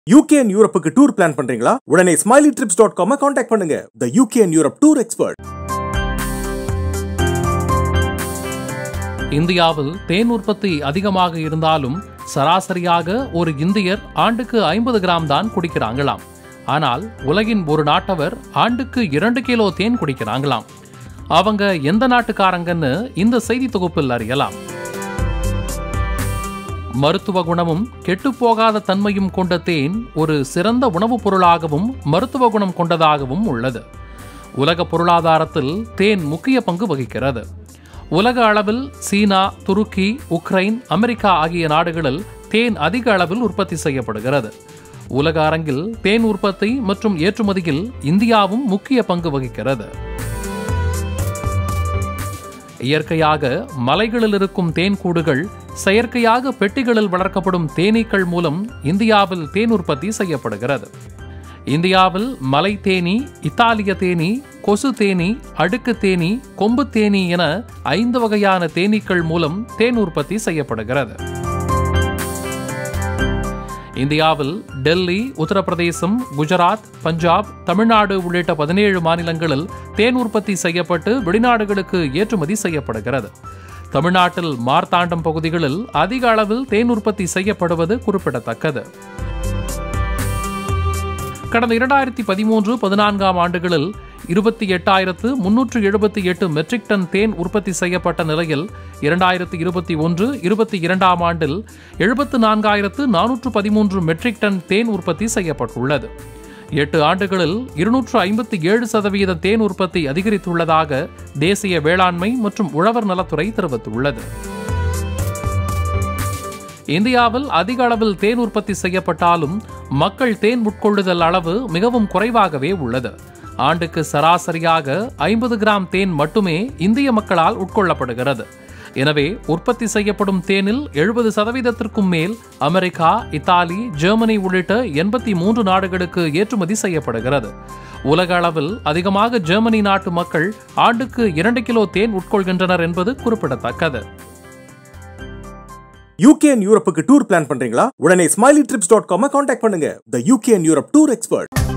UK and யூரோப்புக்கு tour plan பண்றீங்களா உடனே Smiley Trips dot com contact பண்ணுங்க the UK and Europe tour expert இந்தியாவில் தேன் உற்பத்தி அதிகமாக இருந்தாலும் சராசரியாக ஒரு இந்தியர் ஆண்டுக்கு ஐம்பது கிராம் தான் குடிக்கிறாங்களாம் ஆனால் உலகின் ஒரு நாட்டவர் ஆண்டுக்கு இரண்டு கிலோ தேன் குடிக்கிறாங்களாம் அவங்க எந்த நாட்டுக்காரங்கன்னு இந்த செய்தி தொகுப்பில் அறியலாம் மருத்துவ குணமும் கெட்டுப்போகாத தன்மையும் கொண்ட தேன் ஒரு சிறந்த உணவுப் பொருளாகவும் மருத்துவ குணம் கொண்டதாகவும் உள்ளது உலக பொருளாதாரத்தில் தேன் முக்கிய பங்கு வகிக்கிறது உலக அளவில் சீனா துருக்கி உக்ரைன் அமெரிக்கா ஆகிய நாடுகளில் தேன் அதிக அளவில் உற்பத்தி செய்யப்படுகிறது உலக அரங்கில் தேன் உற்பத்தி மற்றும் ஏற்றுமதியில் இந்தியாவும் முக்கிய பங்கு வகிக்கிறது இயற்கையாக மலைகளில் இருக்கும் தேன் கூடுகள் செயற்கையாக பெட்டிகளில் வளர்க்கப்படும் தேனீக்கள் மூலம் இந்தியாவில் தேன் உற்பத்தி செய்யப்படுகிறது இந்தியாவில் மலை தேனி இத்தாலிய தேனி கொசு தேனி அடுக்கு தேனி கொம்பு தேனி என ஐந்து வகையான தேனீக்கள் மூலம் தேன் உற்பத்தி செய்யப்படுகிறது இந்தியாவில் டெல்லி உத்தரப்பிரதேசம் குஜராத் பஞ்சாப் தமிழ்நாடு உள்ளிட்ட பதினேழு மாநிலங்களில் தேன் உற்பத்தி செய்யப்பட்டு வெளிநாடுகளுக்கு ஏற்றுமதி செய்யப்படுகிறது தமிழ்நாட்டில் மார்த்தாண்டம் பகுதிகளில் அதிக அளவில் தேன் உற்பத்தி செய்யப்படுவது குறிப்பிடத்தக்கது கடந்த இரண்டாயிரத்தி பதிமூன்று பதினான்காம் ஆண்டுகளில் இருபத்தி எட்டாயிரத்து முன்னூற்று எழுபத்தி எட்டு மெட்ரிக் டன் தேன் உற்பத்தி செய்யப்பட்ட நிலையில் இரண்டாயிரத்தி இருபத்தி ஒன்று இருபத்தி இரண்டாம் ஆண்டில் எழுபத்து நான்காயிரத்து நானூற்று பதிமூன்று மெட்ரிக் டன் தேன் உற்பத்தி செய்யப்பட்டுள்ளது எட்டு ஆண்டுகளில் இருநூற்று ஐம்பத்தி ஏழு சதவீத தேன் உற்பத்தி அதிகரித்துள்ளதாக தேசிய வேளாண்மை மற்றும் உழவர் நலத்துறை தெரிவித்துள்ளது இந்தியாவில் அதிக அளவில் தேன் உற்பத்தி செய்யப்பட்டாலும் மக்கள் தேன் உட்கொள்ளுதல் அளவு மிகவும் குறைவாகவே உள்ளது ஆண்டுக்கு சராசரியாக ஐம்பது கிராம் தேன் மட்டுமே இந்திய மக்களால் உட்கொள்ளப்படுகிறது எனவே உற்பத்தி செய்யப்படும் தேனில் எழுபது சதவீதத்திற்கும் மேல் அமெரிக்கா இத்தாலி ஜெர்மனி உள்ளிட்ட எண்பத்தி மூன்று நாடுகளுக்கு ஏற்றுமதி செய்யப்படுகிறது உலக அளவில் அதிகமாக ஜெர்மனி நாட்டு மக்கள் ஆண்டுக்கு இரண்டு கிலோ தேன் உட்கொள்கின்றனர் என்பது குறிப்பிடத்தக்கது யூகே அண்ட் யூரோப்புக்கு டூர் பிளான் பண்றீங்களா உடனே Smiley Trips dot com contact பண்ணுங்க the UK and Europe tour expert